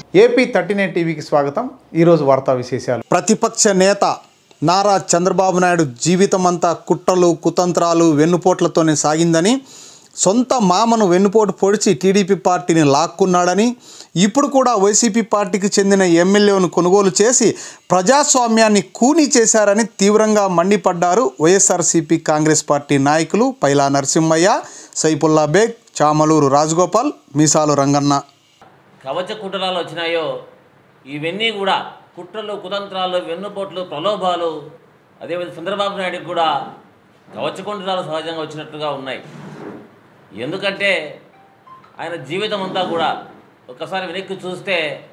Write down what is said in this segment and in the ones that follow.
AP thirty nine టీవీకి స్వాగతం ఈరోజు వార్తా విశేషాలు ప్రతిపక్ష నేత నారా చంద్రబాబు నాయుడు జీవితమంతా కుట్రలు కుతంత్రాలు వెన్నుపోట్లతోనే సాగిందని సొంత మామను వెన్నుపోటు పొడిచి టీడీపీ పార్టీని లాక్కున్నాడని ఇప్పుడు కూడా వైసీపీ పార్టీకి చెందిన ఎమ్మెల్యేను కొనుగోలు చేసి ప్రజాస్వామ్యాన్ని కూనీ చేశారని తీవ్రంగా మండిపడ్డారు వైఎస్ఆర్సీపీ కాంగ్రెస్ పార్టీ నాయకులు పైలా నరసింహయ్య సైపుల్లా బేగ్ చామలూరు రాజగోపాల్ మీసాలు రంగన్న కవచ కుట్రలు వచ్చినాయో ఇవన్నీ కూడా కుట్రలు కుతంత్రాలు వెన్నుపోట్లు ప్రలోభాలు అదేవిధంగా చంద్రబాబు నాయుడుకి కూడా కవచ కుట్రలు సహజంగా వచ్చినట్లుగా ఉన్నాయి ఎందుకంటే ఆయన జీవితం అంతా కూడా ఒక్కసారి వెనక్కి చూస్తే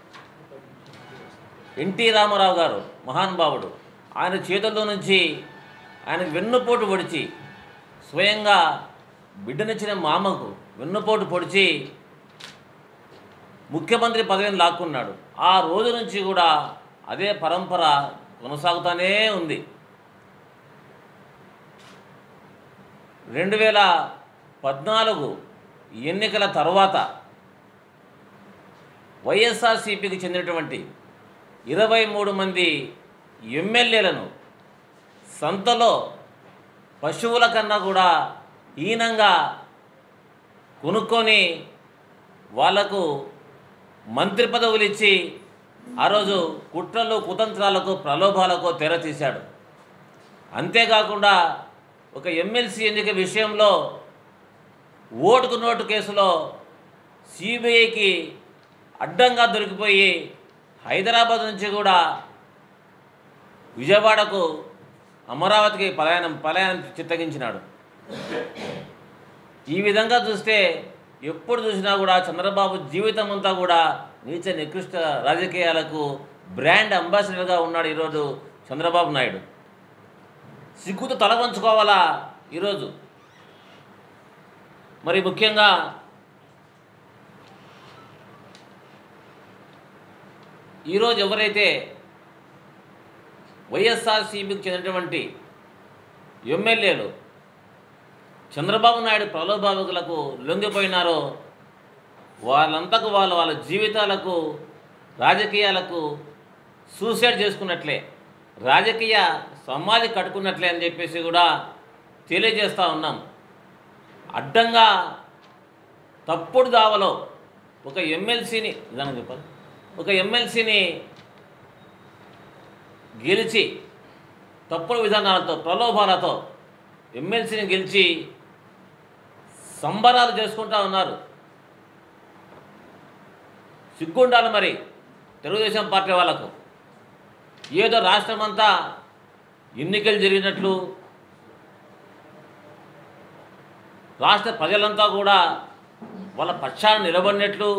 ఎన్టీ రామారావు గారు మహానుభావుడు ఆయన చేతుల్లో నుంచి ఆయనకు వెన్నుపోటు పొడిచి స్వయంగా బిడ్డనిచ్చిన మామకు వెన్నుపోటు పొడిచి ముఖ్యమంత్రి పదవిని లాక్కున్నాడు ఆ రోజు నుంచి కూడా అదే పరంపర కొనసాగుతూనే ఉంది రెండు వేల పద్నాలుగు ఎన్నికల తర్వాత వైఎస్ఆర్సీపీకి చెందినటువంటి ఇరవై మూడు మంది ఎమ్మెల్యేలను సంతలో పశువుల కన్నా కూడా హీనంగా కొనుక్కొని వాళ్లకు మంత్రి పదవులు ఇచ్చి ఆ రోజు కుట్రలు కుతంత్రాలకు ప్రలోభాలకు తెర తీశాడు అంతేకాకుండా ఒక ఎమ్మెల్సీ ఎన్నిక విషయంలో ఓటుకు నోటు కేసులో సిబిఐకి అడ్డంగా దొరికిపోయి హైదరాబాద్ నుంచి కూడా విజయవాడకు అమరావతికి పలాయనం పలాయనం చిత్తగించినాడు ఈ విధంగా చూస్తే ఎప్పుడు చూసినా కూడా చంద్రబాబు జీవితం అంతా కూడా నీచ నికృష్ట రాజకీయాలకు బ్రాండ్ అంబాసిడర్గా ఉన్నాడు ఈరోజు చంద్రబాబు నాయుడు సిగ్గుతో తల వంచుకోవాలా ఈరోజు మరి ముఖ్యంగా ఈరోజు ఎవరైతే వైఎస్ఆర్సీపీకి చెందినటువంటి ఎమ్మెల్యేలు చంద్రబాబు నాయుడు ప్రలోభావికులకు లొంగిపోయినారో వాళ్ళంతకు వాళ్ళు వాళ్ళ జీవితాలకు రాజకీయాలకు సూసైడ్ చేసుకున్నట్లే రాజకీయ సమాధి కట్టుకున్నట్లే అని చెప్పేసి కూడా తెలియజేస్తూ ఉన్నాం అడ్డంగా తప్పుడు దావలో ఒక ఎమ్మెల్సీని నిజంగా చెప్పాలి ఒక ఎమ్మెల్సీని గెలిచి తప్పుడు విధానాలతో ప్రలోభాలతో ఎమ్మెల్సీని గెలిచి సంబరాలు చేసుకుంటా ఉన్నారు సిగ్గుండాలి మరి తెలుగుదేశం పార్టీ వాళ్ళకు ఏదో రాష్ట్రం అంతా ఎన్నికలు జరిగినట్లు రాష్ట్ర ప్రజలంతా కూడా వాళ్ళ పక్షాన నిలబడినట్లు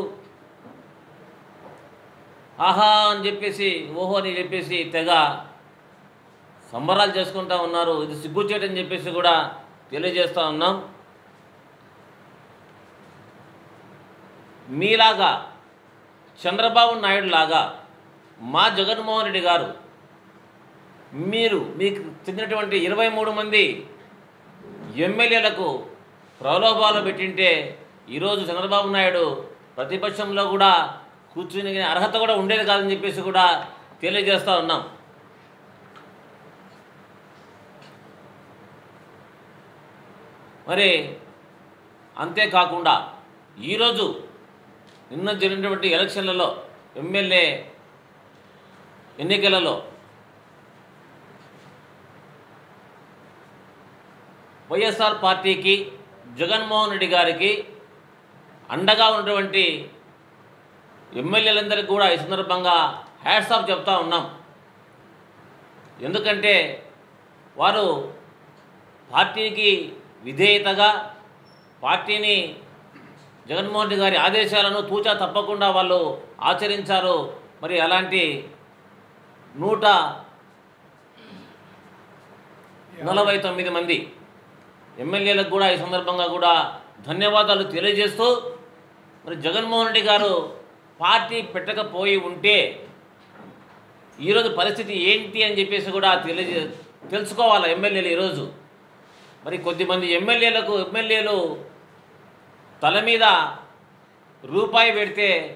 ఆహా అని చెప్పేసి ఓహో అని చెప్పేసి తెగ సంబరాలు చేసుకుంటా ఉన్నారు ఇది సిగ్గుచేటని చెప్పేసి కూడా తెలియజేస్తూ ఉన్నాం మీలాగా చంద్రబాబు నాయుడు లాగా మా జగన్మోహన్ రెడ్డి గారు మీరు మీకు చెందినటువంటి ఇరవై మూడు మంది ఎమ్మెల్యేలకు ప్రలోభాలు పెట్టింటే ఈరోజు చంద్రబాబు నాయుడు ప్రతిపక్షంలో కూడా కూర్చుని అర్హత కూడా ఉండేది కాదని చెప్పేసి కూడా తెలియజేస్తూ ఉన్నాం మరి అంతేకాకుండా ఈరోజు నిన్న జరిగినటువంటి ఎలక్షన్లలో ఎమ్మెల్యే ఎన్నికలలో వైఎస్ఆర్ పార్టీకి జగన్మోహన్ రెడ్డి గారికి అండగా ఉన్నటువంటి ఎమ్మెల్యేలందరికీ కూడా ఈ సందర్భంగా హ్యాట్స్ ఆఫ్ చెప్తా ఉన్నాం ఎందుకంటే వారు పార్టీకి విధేయతగా పార్టీని జగన్మోహన్ రెడ్డి గారి ఆదేశాలను తూచా తప్పకుండా వాళ్ళు ఆచరించారు మరి అలాంటి నూట నలభై తొమ్మిది మంది ఎమ్మెల్యేలకు కూడా ఈ సందర్భంగా కూడా ధన్యవాదాలు తెలియజేస్తూ మరి జగన్మోహన్ రెడ్డి గారు పార్టీ పెట్టకపోయి ఉంటే ఈరోజు పరిస్థితి ఏంటి అని చెప్పేసి కూడా తెలియజే తెలుసుకోవాలి ఎమ్మెల్యేలు ఈరోజు మరి కొద్దిమంది ఎమ్మెల్యేలకు ఎమ్మెల్యేలు తల మీద రూపాయి పెడితే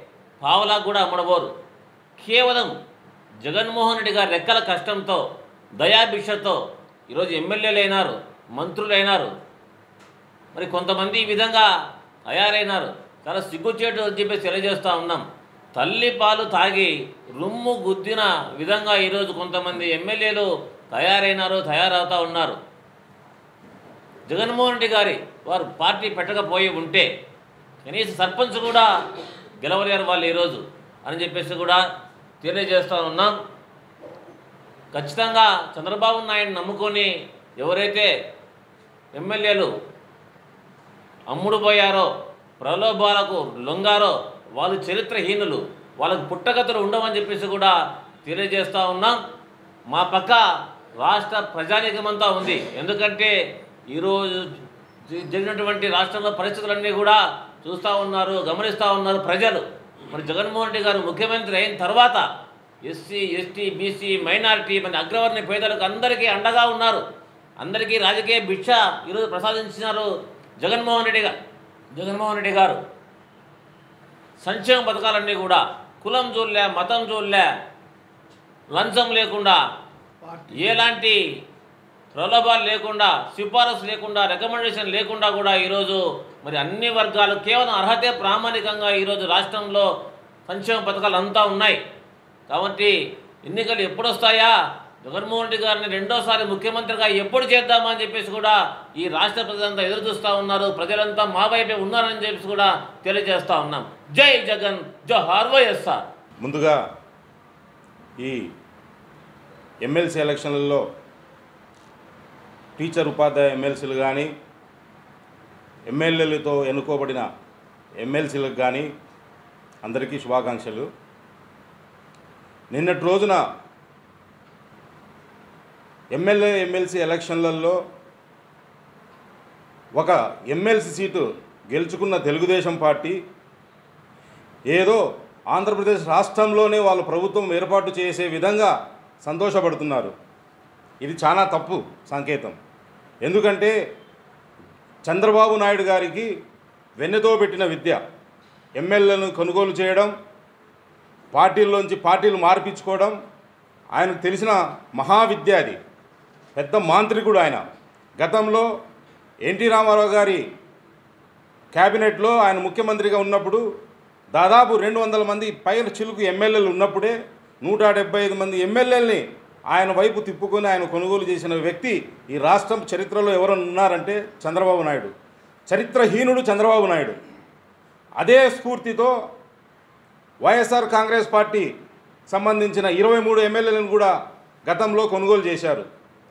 పావలా కూడా అమ్మడబోరు కేవలం జగన్మోహన్ రెడ్డి గారి రెక్కల కష్టంతో దయాభిక్షతో ఈరోజు ఎమ్మెల్యేలు అయినారు మంత్రులు అయినారు మరి కొంతమంది ఈ విధంగా తయారైనారు చాలా సిగ్గుచేటు అని చెప్పేసి తెలియజేస్తూ ఉన్నాం తల్లి పాలు తాగి రుమ్ము గుద్దిన విధంగా ఈరోజు కొంతమంది ఎమ్మెల్యేలు తయారైనారు తయారవుతూ ఉన్నారు జగన్మోహన్ రెడ్డి గారి వారు పార్టీ పెట్టకపోయి ఉంటే కనీసం సర్పంచ్ కూడా గెలవలేరు వాళ్ళు ఈరోజు అని చెప్పేసి కూడా తెలియజేస్తూ ఉన్నాం ఖచ్చితంగా చంద్రబాబు నాయుడు నమ్ముకొని ఎవరైతే ఎమ్మెల్యేలు అమ్ముడు పోయారో ప్రలోభాలకు లొంగారో వాళ్ళు చరిత్రహీనులు వాళ్ళకు పుట్టగతులు ఉండవని చెప్పేసి కూడా తెలియజేస్తూ ఉన్నాం మా పక్క రాష్ట్ర ప్రజానీకమంతా ఉంది ఎందుకంటే ఈరోజు జ- జరిగినటువంటి రాష్ట్రంలో పరిస్థితులన్నీ కూడా చూస్తూ ఉన్నారు గమనిస్తూ ఉన్నారు ప్రజలు మరి జగన్మోహన్ రెడ్డి గారు ముఖ్యమంత్రి అయిన తర్వాత ఎస్సీ ఎస్టీ బీసీ మైనారిటీ మన అగ్రవర్ణ పేదలకు అందరికీ అండగా ఉన్నారు అందరికీ రాజకీయ భిక్ష ఈరోజు ప్రసాదించినారు జగన్మోహన్ రెడ్డి గారు జగన్మోహన్ రెడ్డి గారు సంక్షేమ పథకాలన్నీ కూడా కులం చూడలే మతం చూడలే లంచం లేకుండా ఎలాంటి ప్రలోభాలు లేకుండా సిఫారసు లేకుండా రికమెండేషన్ లేకుండా కూడా ఈరోజు మరి అన్ని వర్గాలు కేవలం అర్హతే ప్రామాణికంగా ఈరోజు రాష్ట్రంలో సంక్షేమ పథకాలు అంతా ఉన్నాయి కాబట్టి ఎన్నికలు ఎప్పుడు వస్తాయా జగన్మోహన్ రెడ్డి గారిని రెండోసారి ముఖ్యమంత్రిగా ఎప్పుడు చేద్దామని చెప్పేసి కూడా ఈ రాష్ట్ర ప్రజలంతా ఎదురు చూస్తూ ఉన్నారు ప్రజలంతా మా వైపే ఉన్నారని చెప్పేసి కూడా తెలియజేస్తూ ఉన్నాం జై జగన్ జోహార్ వైఎస్ఆర్ ముందుగా ఈ ఎమ్మెల్సీ ఎలక్షన్లలో టీచర్ ఉపాధ్యాయ ఎమ్మెల్సీలు కానీ ఎమ్మెల్యేలతో ఎన్నుకోబడిన ఎమ్మెల్సీలకు కానీ అందరికీ శుభాకాంక్షలు నిన్నటి రోజున ఎమ్మెల్యే ఎమ్మెల్సీ ఎలక్షన్లలో ఒక ఎమ్మెల్సీ సీటు గెలుచుకున్న తెలుగుదేశం పార్టీ ఏదో ఆంధ్రప్రదేశ్ రాష్ట్రంలోనే వాళ్ళ ప్రభుత్వం ఏర్పాటు చేసే విధంగా సంతోషపడుతున్నారు ఇది చాలా తప్పు సంకేతం ఎందుకంటే చంద్రబాబు నాయుడు గారికి వెన్నెతో పెట్టిన విద్య ఎమ్మెల్యేలను కొనుగోలు చేయడం పార్టీల్లోంచి పార్టీలు మార్పించుకోవడం ఆయనకు తెలిసిన మహావిద్య అది పెద్ద మాంత్రికుడు ఆయన గతంలో ఎన్టీ రామారావు గారి క్యాబినెట్లో ఆయన ముఖ్యమంత్రిగా ఉన్నప్పుడు దాదాపు రెండు వందల మంది పైన చిలుకు ఎమ్మెల్యేలు ఉన్నప్పుడే నూట డెబ్బై ఐదు మంది ఎమ్మెల్యేలని ఆయన వైపు తిప్పుకొని ఆయన కొనుగోలు చేసిన వ్యక్తి ఈ రాష్ట్రం చరిత్రలో ఎవరైనా ఉన్నారంటే చంద్రబాబు నాయుడు చరిత్రహీనుడు చంద్రబాబు నాయుడు అదే స్ఫూర్తితో వైఎస్ఆర్ కాంగ్రెస్ పార్టీ సంబంధించిన ఇరవై మూడు ఎమ్మెల్యేలను కూడా గతంలో కొనుగోలు చేశారు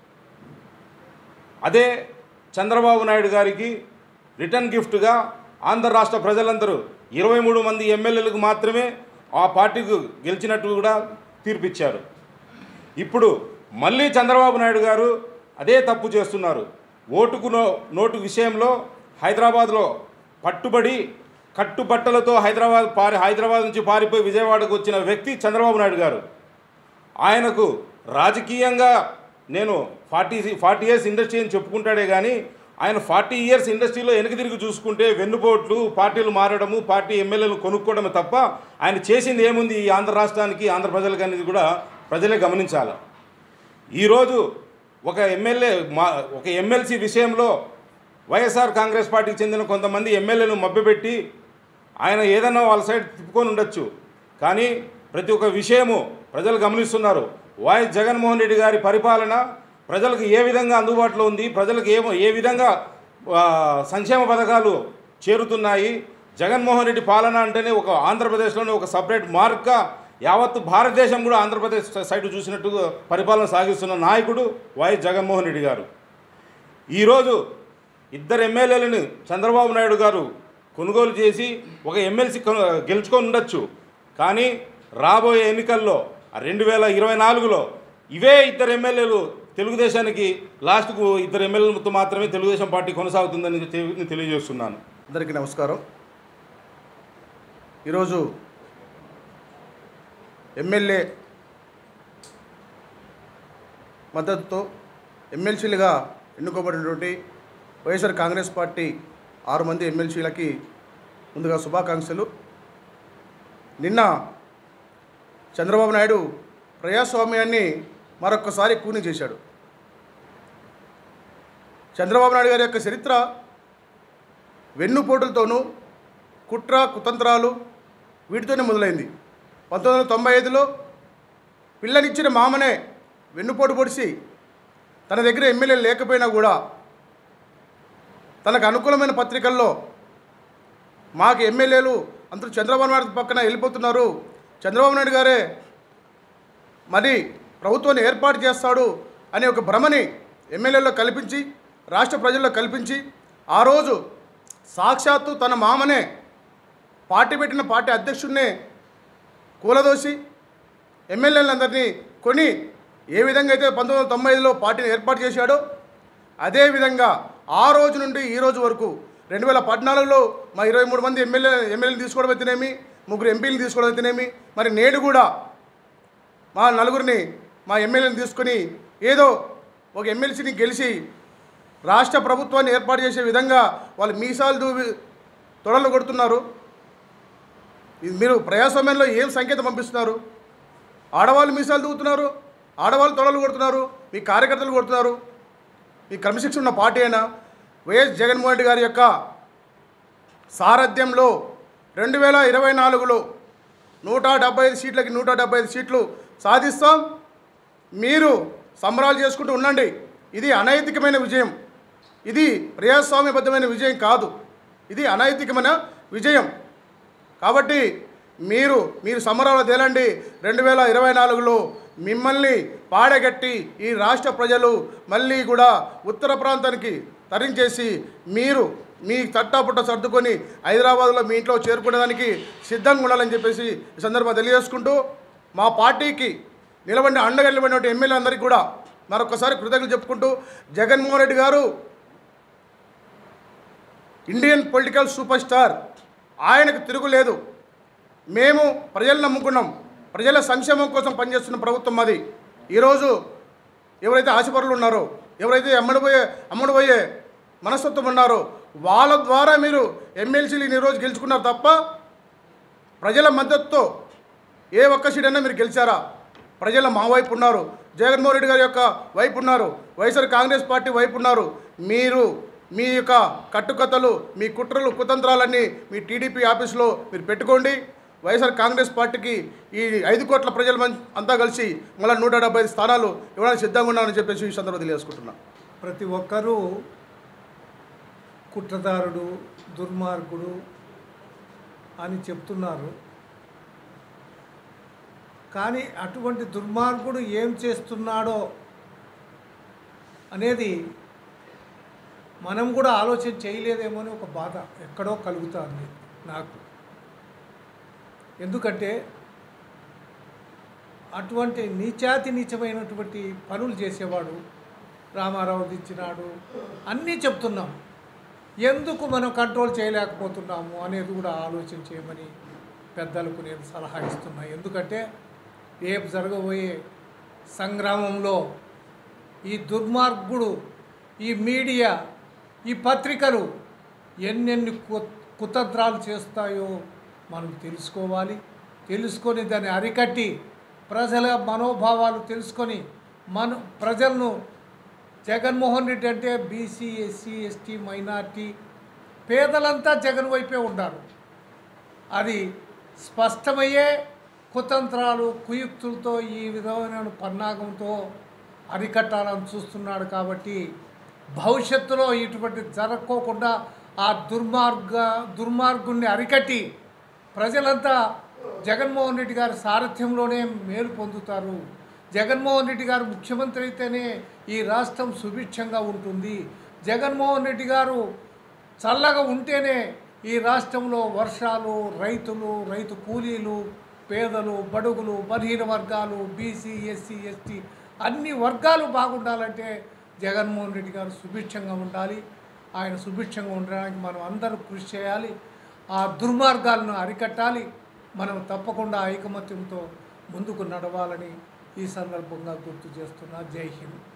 అదే చంద్రబాబు నాయుడు గారికి రిటర్న్ గిఫ్ట్గా ఆంధ్ర రాష్ట్ర ప్రజలందరూ ఇరవై మూడు మంది ఎమ్మెల్యేలకు మాత్రమే ఆ పార్టీకి గెలిచినట్టు కూడా తీర్పిచ్చారు ఇప్పుడు మళ్ళీ చంద్రబాబు నాయుడు గారు అదే తప్పు చేస్తున్నారు ఓటుకు నో నోటు విషయంలో హైదరాబాద్లో పట్టుబడి కట్టుబట్టలతో హైదరాబాద్ పారి హైదరాబాద్ నుంచి పారిపోయి విజయవాడకు వచ్చిన వ్యక్తి చంద్రబాబు నాయుడు గారు ఆయనకు రాజకీయంగా నేను ఫార్టీ ఫార్టీ ఇయర్స్ ఇండస్ట్రీ అని చెప్పుకుంటాడే కానీ ఆయన ఫార్టీ ఇయర్స్ ఇండస్ట్రీలో వెనక్కి తిరిగి చూసుకుంటే వెన్నుపోట్లు పార్టీలు మారడము పార్టీ ఎమ్మెల్యేలు కొనుక్కోవడమే తప్ప ఆయన చేసింది ఏముంది ఈ ఆంధ్ర రాష్ట్రానికి ఆంధ్ర ప్రజలకు అనేది కూడా ప్రజలే గమనించాలి ఈరోజు ఒక ఎమ్మెల్యే మా ఒక ఎమ్మెల్సీ విషయంలో వైఎస్ఆర్ కాంగ్రెస్ పార్టీకి చెందిన కొంతమంది ఎమ్మెల్యేలను మభ్యపెట్టి ఆయన ఏదన్నా వాళ్ళ సైడ్ తిప్పుకొని ఉండొచ్చు కానీ ప్రతి ఒక్క విషయము ప్రజలు గమనిస్తున్నారు వైఎస్ జగన్మోహన్ రెడ్డి గారి పరిపాలన ప్రజలకు ఏ విధంగా అందుబాటులో ఉంది ప్రజలకు ఏ ఏ విధంగా ఆ, సంక్షేమ పథకాలు చేరుతున్నాయి జగన్మోహన్ రెడ్డి పాలన అంటేనే ఒక ఆంధ్రప్రదేశ్లోనే ఒక సపరేట్ మార్క్గా యావత్తు భారతదేశం కూడా ఆంధ్రప్రదేశ్ సైడ్ చూసినట్టు పరిపాలన సాగిస్తున్న నాయకుడు వైఎస్ జగన్మోహన్ రెడ్డి గారు ఈరోజు ఇద్దరు ఎమ్మెల్యేలను చంద్రబాబు నాయుడు గారు కొనుగోలు చేసి ఒక ఎమ్మెల్సీ కొను- గెలుచుకొని ఉండొచ్చు కానీ రాబోయే ఎన్నికల్లో రెండు వేల ఇరవై నాలుగులో ఇవే ఇద్దరు ఎమ్మెల్యేలు తెలుగుదేశానికి లాస్ట్కు ఇద్దరు ఎమ్మెల్యేలతో మాత్రమే తెలుగుదేశం పార్టీ కొనసాగుతుందని తె- తెలియజేస్తున్నాను అందరికీ నమస్కారం ఈరోజు ఎమ్మెల్యే మద్దతుతో ఎమ్మెల్సీలుగా ఎన్నుకోబడినటువంటి వైఎస్ఆర్ కాంగ్రెస్ పార్టీ ఆరు మంది ఎమ్మెల్సీలకి ముందుగా శుభాకాంక్షలు నిన్న చంద్రబాబు నాయుడు ప్రజాస్వామ్యాన్ని మరొక్కసారి కూని చేశాడు చంద్రబాబు నాయుడు గారి యొక్క చరిత్ర వెన్నుపోటులతోనూ కుట్ర కుతంత్రాలు వీటితోనే మొదలైంది పంతొమ్మిది వందల తొంభై ఐదులో పిల్లనిచ్చిన మామనే వెన్నుపోటు పొడిచి తన దగ్గర ఎమ్మెల్యే లేకపోయినా కూడా తనకు అనుకూలమైన పత్రికల్లో మాకు ఎమ్మెల్యేలు అందరూ చంద్రబాబు నాయుడు పక్కన వెళ్ళిపోతున్నారు చంద్రబాబు నాయుడు గారే మరి ప్రభుత్వాన్ని ఏర్పాటు చేస్తాడు అనే ఒక భ్రమని ఎమ్మెల్యేలో కల్పించి రాష్ట్ర ప్రజల్లో కల్పించి ఆ రోజు సాక్షాత్తు తన మామనే పార్టీ పెట్టిన పార్టీ అధ్యక్షుడినే కూలదోసి ఎమ్మెల్యేలందరినీ కొని ఏ విధంగా అయితే పంతొమ్మిది వందల తొంభై ఐదులో పార్టీని ఏర్పాటు చేశాడో అదేవిధంగా ఆ రోజు నుండి ఈ రోజు వరకు రెండు వేల పద్నాలుగులో మా ఇరవై మూడు మంది ఎమ్మెల్యే ఎమ్మెల్యేలు తీసుకోవడం అయితేనేమి ముగ్గురు ఎంపీలు తీసుకోవడం అయితేనేమి మరి నేడు కూడా మా నలుగురిని మా ఎమ్మెల్యేని తీసుకొని ఏదో ఒక ఎమ్మెల్సీని గెలిచి రాష్ట్ర ప్రభుత్వాన్ని ఏర్పాటు చేసే విధంగా వాళ్ళు మీసాలు దూవి తొడలు కొడుతున్నారు ఇది మీరు ప్రజాస్వామ్యంలో ఏం సంకేతం పంపిస్తున్నారు ఆడవాళ్ళు మీసాలు దూకుతున్నారు ఆడవాళ్ళు తొడలు కొడుతున్నారు మీ కార్యకర్తలు కొడుతున్నారు మీ క్రమశిక్షణ ఉన్న పార్టీ అయినా వైఎస్ జగన్మోహన్ రెడ్డి గారి యొక్క సారథ్యంలో రెండు వేల ఇరవై నాలుగులో నూట డెబ్బై ఐదు సీట్లకి నూట డెబ్బై ఐదు సీట్లు సాధిస్తాం మీరు సంబరాలు చేసుకుంటూ ఉండండి ఇది అనైతికమైన విజయం ఇది ప్రజాస్వామ్యబద్ధమైన విజయం కాదు ఇది అనైతికమైన విజయం కాబట్టి మీరు మీరు సమరాలు తేలండి రెండు వేల ఇరవై నాలుగులో మిమ్మల్ని పాడగట్టి ఈ రాష్ట్ర ప్రజలు మళ్ళీ కూడా ఉత్తర ప్రాంతానికి తరించేసి మీరు మీ తట్టాపుట్ట సర్దుకొని హైదరాబాద్లో మీ ఇంట్లో చేరుకునేదానికి సిద్ధంగా ఉండాలని చెప్పేసి ఈ సందర్భంగా తెలియజేసుకుంటూ మా పార్టీకి నిలబడిన అండగా నిలబడినటువంటి ఎమ్మెల్యే అందరికీ కూడా మరొకసారి కృతజ్ఞతలు చెప్పుకుంటూ జగన్మోహన్ రెడ్డి గారు ఇండియన్ పొలిటికల్ సూపర్ స్టార్ ఆయనకు తిరుగులేదు మేము ప్రజలను నమ్ముకున్నాం ప్రజల సంక్షేమం కోసం పనిచేస్తున్న ప్రభుత్వం అది ఈరోజు ఎవరైతే ఆశపరులు ఉన్నారో ఎవరైతే అమ్మడిపోయే అమ్ముడుపోయే మనస్తత్వం ఉన్నారో వాళ్ళ ద్వారా మీరు ఎమ్మెల్సీలు ఇన్ని రోజు గెలుచుకున్నారు తప్ప ప్రజల మద్దతుతో ఏ ఒక్క సీట్ అయినా మీరు గెలిచారా ప్రజలు మా వైపు ఉన్నారు జగన్మోహన్ రెడ్డి గారి యొక్క వైపు ఉన్నారు వైఎస్ఆర్ కాంగ్రెస్ పార్టీ వైపు ఉన్నారు మీరు మీ యొక్క కట్టుకథలు మీ కుట్రలు కుతంత్రాలన్నీ మీ టీడీపీ ఆఫీసులో మీరు పెట్టుకోండి వైఎస్ఆర్ కాంగ్రెస్ పార్టీకి ఈ ఐదు కోట్ల ప్రజల మం- అంతా కలిసి మళ్ళీ నూట డెబ్బై ఐదు స్థానాలు ఇవ్వడానికి సిద్ధంగా ఉన్నామని చెప్పేసి ఈ సందర్భంగా తెలియజేసుకుంటున్నాను ప్రతి ఒక్కరూ కుట్రదారుడు దుర్మార్గుడు అని చెప్తున్నారు కానీ అటువంటి దుర్మార్గుడు ఏం చేస్తున్నాడో అనేది మనం కూడా ఆలోచన చేయలేదేమో అని ఒక బాధ ఎక్కడో కలుగుతుంది నాకు ఎందుకంటే అటువంటి నీచాతి నీచమైనటువంటి పనులు చేసేవాడు రామారావు దించినాడు అన్నీ చెప్తున్నాం ఎందుకు మనం కంట్రోల్ చేయలేకపోతున్నాము అనేది కూడా ఆలోచన చేయమని పెద్దలకు నేను సలహా ఇస్తున్నా ఎందుకంటే రేపు జరగబోయే సంగ్రామంలో ఈ దుర్మార్గుడు ఈ మీడియా ఈ పత్రికలు ఎన్నెన్ని కు- కుతంత్రాలు చేస్తాయో మనం తెలుసుకోవాలి తెలుసుకొని దాన్ని అరికట్టి ప్రజల మనోభావాలు తెలుసుకొని మన ప్రజలను జగన్మోహన్ రెడ్డి అంటే బీసీ ఎస్సీ ఎస్టీ మైనార్టీ పేదలంతా జగన్ వైపే ఉన్నారు అది స్పష్టమయ్యే కుతంత్రాలు కుయుక్తులతో ఈ విధమైన పన్నాగంతో అరికట్టాలని చూస్తున్నాడు కాబట్టి భవిష్యత్తులో ఇటువంటి జరగకోకుండా ఆ దుర్మార్గ దుర్మార్గుణ్ణి అరికట్టి ప్రజలంతా జగన్మోహన్ రెడ్డి గారి సారథ్యంలోనే మేలు పొందుతారు జగన్మోహన్ రెడ్డి గారు ముఖ్యమంత్రి అయితేనే ఈ రాష్ట్రం సుభిక్షంగా ఉంటుంది జగన్మోహన్ రెడ్డి గారు చల్లగా ఉంటేనే ఈ రాష్ట్రంలో వర్షాలు రైతులు రైతు కూలీలు పేదలు బడుగులు బలహీన వర్గాలు బీసీ ఎస్సీ ఎస్టీ అన్ని వర్గాలు బాగుండాలంటే జగన్మోహన్ రెడ్డి గారు సుభిక్షంగా ఉండాలి ఆయన సుభిక్షంగా ఉండడానికి మనం అందరూ కృషి చేయాలి ఆ దుర్మార్గాలను అరికట్టాలి మనం తప్పకుండా ఐకమత్యంతో ముందుకు నడవాలని ఈ సందర్భంగా గుర్తు చేస్తున్నా జై హింద్